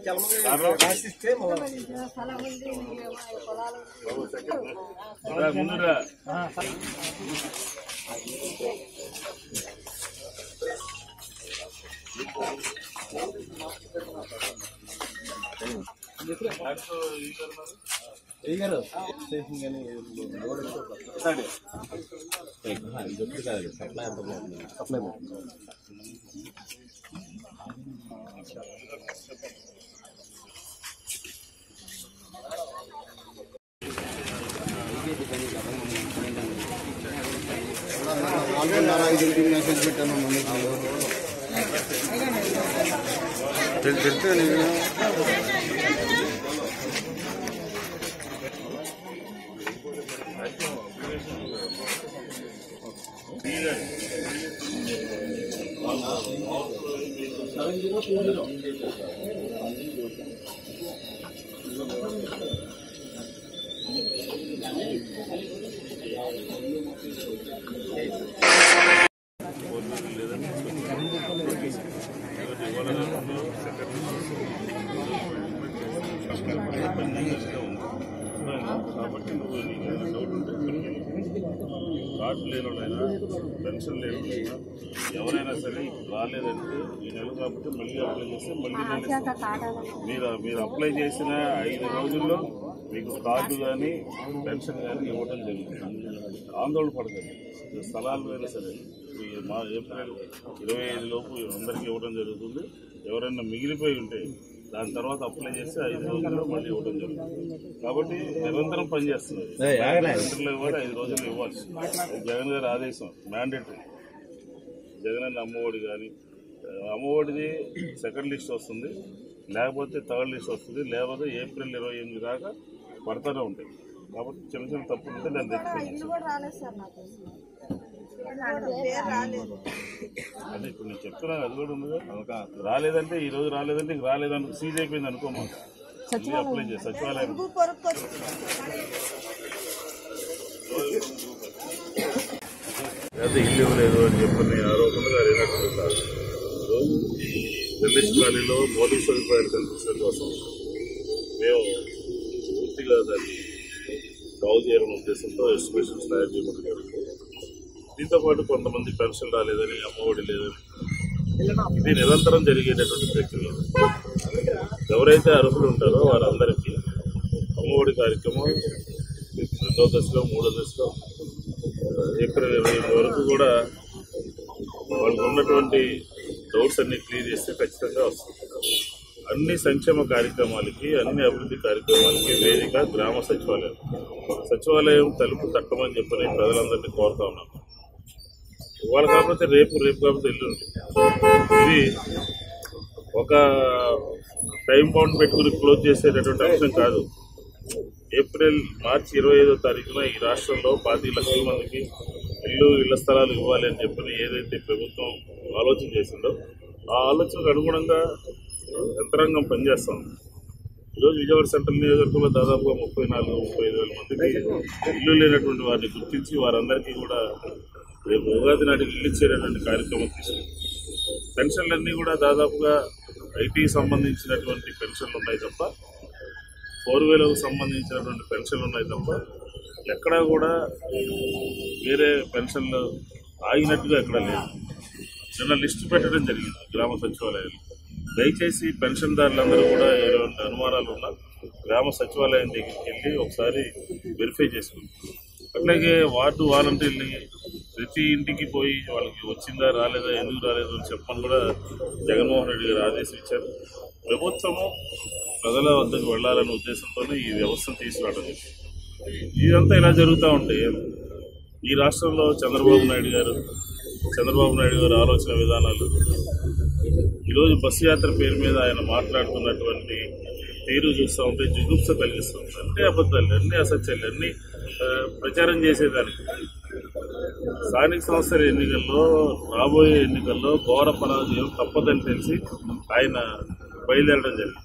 రాసిస్తే మళ్ళీ రా, ముందురా గారు స్టేషన్ కానీ లోడ్ సప్లై సప్లై కాబట్టి నువ్వు నీకు ఏదైనా డౌట్ ఉంటే కార్డు లేనోడైనా పెన్షన్ లేనోడైనా ఎవరైనా సరే ఇప్పుడు రాలేదంటే ఈ నెల కాబట్టి మళ్ళీ అప్లై చేస్తే మళ్ళీ నేను ఇస్తాను. మీరు మీరు అప్లై చేసిన ఐదు రోజుల్లో మీకు కార్డు కానీ పెన్షన్ కానీ ఇవ్వడం జరుగుతుంది ఆందోళన పడకండి ఈ స్థలాలు అయినా సరే ఈ మా ఏప్రిల్ ఇరవై ఐదు లోపు అందరికీ ఇవ్వడం జరుగుతుంది ఎవరైనా మిగిలిపోయి ఉంటే దాని తర్వాత అప్లై చేస్తే ఐదు రోజుల్లో మళ్ళీ ఇవ్వడం జరుగుతుంది కాబట్టి నిరంతరం పనిచేస్తుంది సెంటర్లో ఇవ్వాలి ఐదు రోజుల్లో ఇవ్వాలి అది జగన్ గారి ఆదేశం మ్యాండేటరీ జగన్ అన్న అమ్మఒడి కానీ అమ్మఒడిది సెకండ్ లిస్ట్ వస్తుంది లేకపోతే థర్డ్ లిస్ట్ వస్తుంది లేకపోతే ఏప్రిల్ ఇరవై ఎనిమిది దాకా పడతానే ఉంటాయి కాబట్టి చిన్న చిన్న తప్పులు ఉంటే దాన్ని తెచ్చుకోండి కూడా రాలేదు సార్ నాకు పేరు రాలేదు అదే ఇప్పుడు నేను చెప్తున్నాను అది కూడా ఉందిగా రాలేదంటే ఈ రోజు రాలేదంటే ఇంక రాలేదంటే సీజ్ అయిపోయింది అనుకోమా మళ్ళీ అప్లై చేసి సచివాలయం పొరుగు పొరుగు లేదా ఇల్లు ఇవ్వలేదు అని చెప్పని ఆరోపణలు అడిగినట్టు కాదు ఈరోజు రిలీజ్ ఖాళీలో మౌలిక సదుపాయాలు కల్పించడం కోసం మేము పూర్తిగా దాన్ని బాగు చేయాలనే ఉద్దేశంతో ఎస్టిమేషన్స్ తయారు చేయడం జరుగుతుంది దీంతో పాటు కొంతమంది పెన్షన్ రాలేదని అమ్మఒడి లేదని ఇది నిరంతరం జరిగేటటువంటి ప్రక్రియ ఎవరైతే అర్హులు ఉంటారో వారందరికీ అమ్మఒడి కార్యక్రమం రెండో దశలో మూడో దశలో ఏప్రిల్ ఇరవై ఎనిమిది వరకు కూడా వాళ్ళకు ఉన్నటువంటి డౌట్స్ అన్ని క్లియర్ చేస్తే ఖచ్చితంగా వస్తుంది అన్ని సంక్షేమ కార్యక్రమాలకి అన్ని అభివృద్ధి కార్యక్రమాలకి వేదిక గ్రామ సచివాలయం సచివాలయం తలుపు తట్టమని చెప్పి నేను ప్రజలందరినీ కోరుతా ఉన్నాను ఇవాళ కాకపోతే రేపు రేపు కాకపోతే ఎల్లుండి ఇది ఒక టైం బౌండ్ పెట్టుకుని క్లోజ్ చేసేటటువంటి అంశం కాదు ఏప్రిల్ మార్చి ఇరవై ఐదో తారీఖున ఈ రాష్ట్రంలో పాతి లక్షల మందికి ఇల్లు ఇళ్ల స్థలాలు ఇవ్వాలి అని చెప్పని ఏదైతే ప్రభుత్వం ఆలోచన చేసిందో ఆ ఆలోచనకు అనుగుణంగా యంత్రాంగం పనిచేస్తాం ఈరోజు విజయవాడ సెంట్రల్ నియోజకవర్గంలో దాదాపుగా ముప్పై నాలుగు ముప్పై ఐదు వేల మందికి ఇల్లు లేనటువంటి వారిని గుర్తించి వారందరికీ కూడా రేపు ఉగాది నాటికి ఇల్లు ఇచ్చేటటువంటి కార్యక్రమం తీసుకుంది పెన్షన్లన్నీ కూడా దాదాపుగా ఐటీకి సంబంధించినటువంటి పెన్షన్లు ఉన్నాయి తప్ప ఫోర్ వీలర్కి సంబంధించినటువంటి పెన్షన్లు ఉన్నాయి తప్ప ఎక్కడా కూడా వేరే పెన్షన్లు ఆగినట్టుగా ఎక్కడా లేదు నిన్న లిస్టు పెట్టడం జరిగింది గ్రామ సచివాలయాలు దయచేసి పెన్షన్దారులందరూ కూడా ఎలాంటి అనుమానాలు ఉన్నా గ్రామ సచివాలయం దగ్గరికి వెళ్ళి ఒకసారి వెరిఫై చేసుకోండి అట్లాగే వార్డు వాలంటీర్ని ప్రతి ఇంటికి పోయి వాళ్ళకి వచ్చిందా రాలేదా ఎందుకు రాలేదు అని చెప్పని కూడా జగన్మోహన్ రెడ్డి గారు ఆదేశం ఇచ్చారు ప్రభుత్వము ప్రజల వద్దకు వెళ్ళాలనే ఉద్దేశంతోనే ఈ వ్యవస్థను తీసుకురావడం జరిగింది. ఇదంతా ఇలా జరుగుతూ ఉంటే ఈ రాష్ట్రంలో చంద్రబాబు నాయుడు గారు చంద్రబాబు నాయుడు గారు ఆలోచన విధానాలు ఈరోజు బస్సు యాత్ర పేరు మీద ఆయన మాట్లాడుతున్నటువంటి తీరు చూస్తూ ఉంటే జుగుప్స కలిగిస్తుంది అన్ని అబద్ధాలు అన్ని అసత్యాలు అన్ని ఆ, ప్రచారం చేసేదానికి స్థానిక సంస్థల ఎన్నికల్లో రాబోయే ఎన్నికల్లో ఘోర పరాజయం తప్పదని తెలిసి ఆయన బయలుదేరడం జరిగింది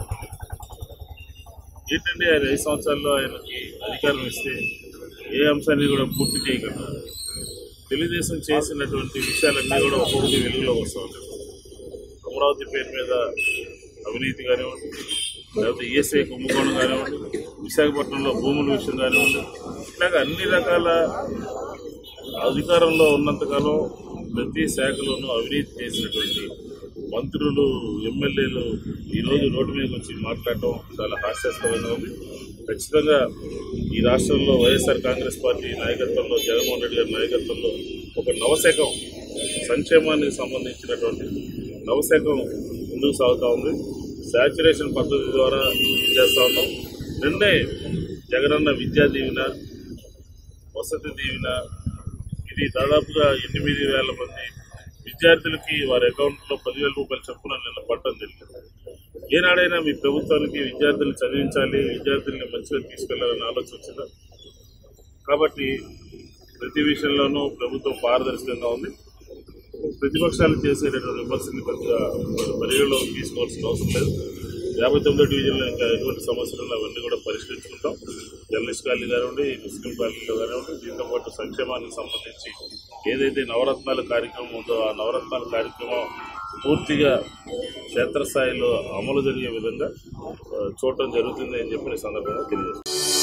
ఏంటంటే ఆయన ఐదు సంవత్సరాల్లో ఆయనకి అధికారం ఇస్తే ఏ అంశాన్ని కూడా పూర్తి చేయకుండా తెలుగుదేశం చేసినటువంటి విషయాలన్నీ కూడా ఒక్కొక్కటి వెలుగులోకి వస్తూ ఉంటాయి అమరావతి పేరు మీద అవినీతి కానివ్వండి లేకపోతే ఈఎస్ఐ కుంభకోణం కానివ్వండి విశాఖపట్నంలో భూముల విషయం కానివ్వండి ఇట్లాగ అన్ని రకాల అధికారంలో ఉన్నంతకాలం ప్రతి శాఖలోనూ అవినీతి చేసినటువంటి మంత్రులు ఎమ్మెల్యేలు ఈరోజు రోడ్డు మీదకి వచ్చి మాట్లాడటం చాలా హాస్యాస్పదంగా ఉంది ఖచ్చితంగా ఈ రాష్ట్రంలో వైఎస్ఆర్ కాంగ్రెస్ పార్టీ నాయకత్వంలో జగన్మోహన్ రెడ్డి గారి నాయకత్వంలో ఒక నవశకం సంక్షేమానికి సంబంధించినటువంటి నవశకం ముందుకు సాగుతూ ఉంది శాచురేషన్ పద్ధతి ద్వారా చేస్తూ ఉన్నాం నిన్నే జగనన్న విద్యా దీవెన వసతి దీవెన ఇది దాదాపుగా ఎనిమిది వేల మంది విద్యార్థులకి వారి అకౌంట్లో పదివేల రూపాయలు చొప్పున నిన్న పట్టడం జరిగింది ఏనాడైనా మీ ప్రభుత్వానికి విద్యార్థులను చదివించాలి విద్యార్థుల్ని మంచిగా తీసుకెళ్లాలని ఆలోచన వచ్చిందా కాబట్టి ప్రతి విషయంలోనూ ప్రభుత్వం పారదర్శకంగా ఉంది ప్రతిపక్షాలు చేసేటటువంటి విమర్శల్ని పెద్దగా పరిగణలోకి తీసుకోవాల్సిన అవసరం లేదు యాభై తొమ్మిదో డివిజన్లో ఇంకా ఎటువంటి సమస్యలు ఉన్నాయి అవన్నీ కూడా పరిష్కరించుకుంటాం జర్నలిస్ట్ కాలనీ కానివ్వండి ముస్లిం కాలనీలో కానివ్వండి దీంతో పాటు సంక్షేమానికి సంబంధించి ఏదైతే నవరత్నాల కార్యక్రమం ఉందో ఆ నవరత్నాల కార్యక్రమం పూర్తిగా క్షేత్రస్థాయిలో అమలు జరిగే విధంగా ఆ, చూడటం జరుగుతుంది అని చెప్పి ఈ సందర్భంగా తెలియజేస్తాను